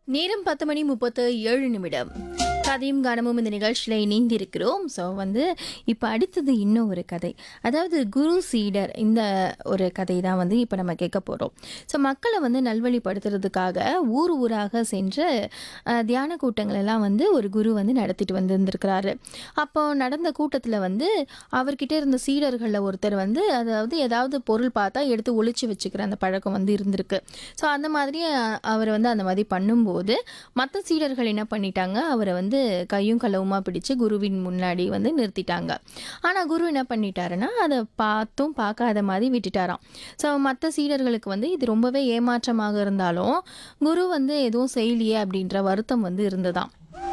நேரம் பத்து மணி முப்பத்து ஏழு நிமிடம் கதையும் கானமும் இந்த நிகழ்ச்சியில் இணைந்திருக்கிறோம் ஸோ வந்து இப்போ அடுத்தது இன்னும் ஒரு கதை அதாவது குரு சீடர் இந்த ஒரு கதை தான் வந்து இப்போ நம்ம கேட்க போகிறோம் ஸோ மக்களை வந்து நல்வழிப்படுத்துறதுக்காக ஊர் ஊராக சென்று அஹ், தியான கூட்டங்கள் எல்லாம் வந்து ஒரு குரு வந்து நடத்திட்டு வந்திருந்திருக்கிறாரு அப்போ நடந்த கூட்டத்தில் வந்து அவர்கிட்ட இருந்த சீடர்களில் ஒருத்தர் வந்து அதாவது ஏதாவது பொருள் பார்த்தா எடுத்து ஒளிச்சு வச்சுக்கிற அந்த பழக்கம் வந்து இருந்திருக்கு ஸோ அந்த மாதிரி அஹ், அவர் வந்து அந்த மாதிரி பண்ணும்போது மற்ற சீடர்கள் என்ன பண்ணிட்டாங்க அவரை வந்து கையும் களவுமா பிடிச்சு குருவின் முன்னாடி வந்து நிறுத்திட்டாங்க ஆனால் குரு என்ன பண்ணிட்டாருன்னா அதை பார்த்தும் பார்க்காத மாதிரி விட்டுட்டாராம் ஸோ மற்ற சீடர்களுக்கு வந்து இது ரொம்பவே ஏமாற்றமாக இருந்தாலும் குரு வந்து எதுவும் செய்யலையே அப்படின்ற வருத்தம் வந்து இருந்ததாம்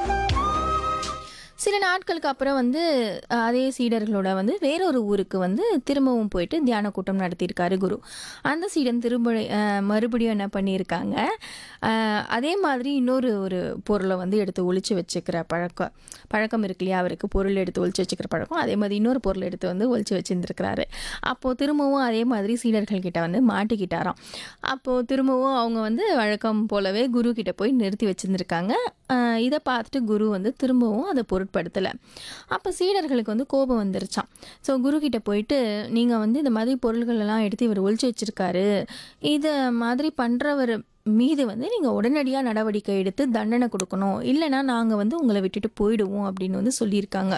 சில நாட்களுக்கு அப்புறம் வந்து அஹ், அதே சீடர்களோட வந்து வேறொரு ஊருக்கு வந்து திரும்பவும் போயிட்டு தியான கூட்டம் நடத்தியிருக்காரு குரு அந்த சீடன் திரும்ப அஹ், மறுபடியும் என்ன பண்ணியிருக்காங்க அஹ், அதே மாதிரி இன்னொரு ஒரு பொருளை வந்து எடுத்து ஒளிச்சு வச்சுக்கிற பழக்கம் பழக்கம் இருக்கு இல்லையா அவருக்கு பொருள் எடுத்து ஒளிச்சு வச்சுக்கிற பழக்கம் அதே மாதிரி இன்னொரு பொருள் எடுத்து வந்து ஒளிச்சு வச்சுருந்துருக்கிறாரு அப்போது திரும்பவும் அதே மாதிரி சீடர்கள் கிட்ட வந்து மாட்டிக்கிட்டாராம் அப்போது திரும்பவும் அவங்க வந்து வழக்கம் போலவே குரு கிட்ட போய் நிறுத்தி வச்சுருந்துருக்காங்க இதை பார்த்துட்டு குரு வந்து திரும்பவும் அதை பொருட்படுத்தலை அப்போ சீடர்களுக்கு வந்து கோபம் வந்துருச்சான் ஸோ குரு கிட்ட போயிட்டு நீங்கள் வந்து இந்த மாதிரி பொருள்கள் எல்லாம் எடுத்து இவர் ஒழிச்சு வச்சிருக்காரு இதை மாதிரி பண்ணுறவர் மீது வந்து நீங்கள் உடனடியாக நடவடிக்கை எடுத்து தண்டனை கொடுக்கணும் இல்லைன்னா நாங்கள் வந்து உங்களை விட்டுட்டு போயிடுவோம் அப்படின்னு வந்து சொல்லியிருக்காங்க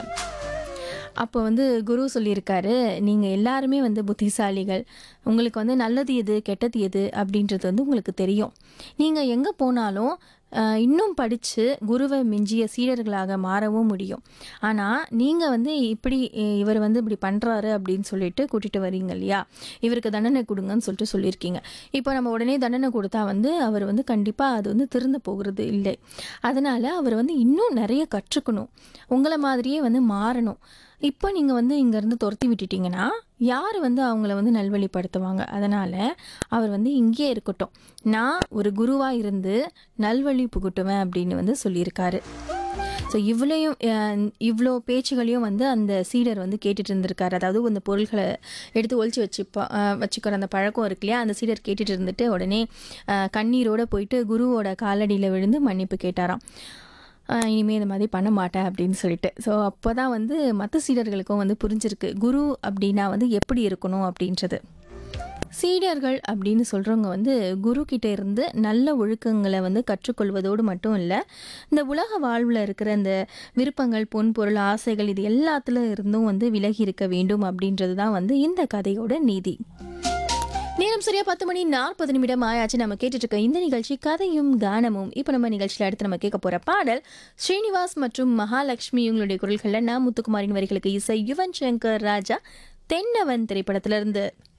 அப்போ வந்து குரு சொல்லியிருக்காரு நீங்கள் எல்லாருமே வந்து புத்திசாலிகள் உங்களுக்கு வந்து நல்லது எது கெட்டது எது அப்படின்றது வந்து உங்களுக்கு தெரியும் நீங்கள் எங்கே போனாலும் அஹ், இன்னும் படித்து குருவை மிஞ்சிய சீடர்களாக மாறவும் முடியும் ஆனால் நீங்கள் வந்து இப்படி அஹ், இவர் வந்து இப்படி பண்ணுறாரு அப்படின்னு சொல்லிட்டு கூட்டிகிட்டு வரீங்க இல்லையா இவருக்கு தண்டனை கொடுங்கன்னு சொல்லிட்டு சொல்லியிருக்கீங்க இப்போ நம்ம உடனே தண்டனை கொடுத்தா வந்து அவர் வந்து கண்டிப்பாக அது வந்து திருந்த போகிறது இல்லை அதனால் அவர் வந்து இன்னும் நிறைய கற்றுக்கணும் உங்களை மாதிரியே வந்து மாறணும் இப்போ நீங்கள் வந்து இங்கேருந்து துரத்தி விட்டுட்டீங்கன்னா யார் வந்து அவங்கள வந்து நல்வழிப்படுத்துவாங்க அதனால் அவர் வந்து இங்கேயே இருக்கட்டும் நான் ஒரு குருவாக இருந்து நல்வழி புகட்டுவேன் அப்படின்னு வந்து சொல்லியிருக்காரு ஸோ இவ்வளையும் இவ்வளோ பேச்சுகளையும் வந்து அந்த சீடர் வந்து கேட்டுட்டு இருந்திருக்காரு அதாவது அந்த பொருள்களை எடுத்து ஒழிச்சு வச்சுப்பா அஹ், வச்சுக்கிற அந்த பழக்கம் இருக்கு இல்லையா அந்த சீடர் கேட்டுட்டு இருந்துட்டு உடனே அஹ், கண்ணீரோட போயிட்டு குருவோட காலடியில் விழுந்து மன்னிப்பு கேட்டாராம் ஆஹ் இனிமே இந்த மாதிரி பண்ண மாட்டேன் அப்படின்னு சொல்லிட்டு ஸோ அப்போ தான் வந்து மற்ற சீடர்களுக்கும் வந்து புரிஞ்சிருக்கு குரு அப்படின்னா வந்து எப்படி இருக்கணும் அப்படின்றது சீடர்கள் அப்படின்னு சொல்கிறவங்க வந்து குரு கிட்ட இருந்து நல்ல ஒழுக்கங்களை வந்து கற்றுக்கொள்வதோடு மட்டும் இல்லை இந்த உலக வாழ்வில் இருக்கிற இந்த விருப்பங்கள் பொன்பொருள் ஆசைகள் இது எல்லாத்துல இருந்தும் வந்து விலகி இருக்க வேண்டும் அப்படின்றது தான் வந்து இந்த கதையோட நீதி நேரம் சரியா பத்து மணி நாற்பது நிமிடம் ஆயாச்சு நம்ம கேட்டுட்டு இருக்க இந்த நிகழ்ச்சி கதையும் கானமும் இப்போ நம்ம நிகழ்ச்சியில் அடுத்து நம்ம கேட்க போற பாடல் ஸ்ரீனிவாஸ் மற்றும் மகாலட்சுமி இவங்களுடைய குரல்களில் நான் முத்துக்குமாரின் வரிகளுக்கு இசை யுவன் சங்கர் ராஜா தென்னவன் திரைப்படத்திலிருந்து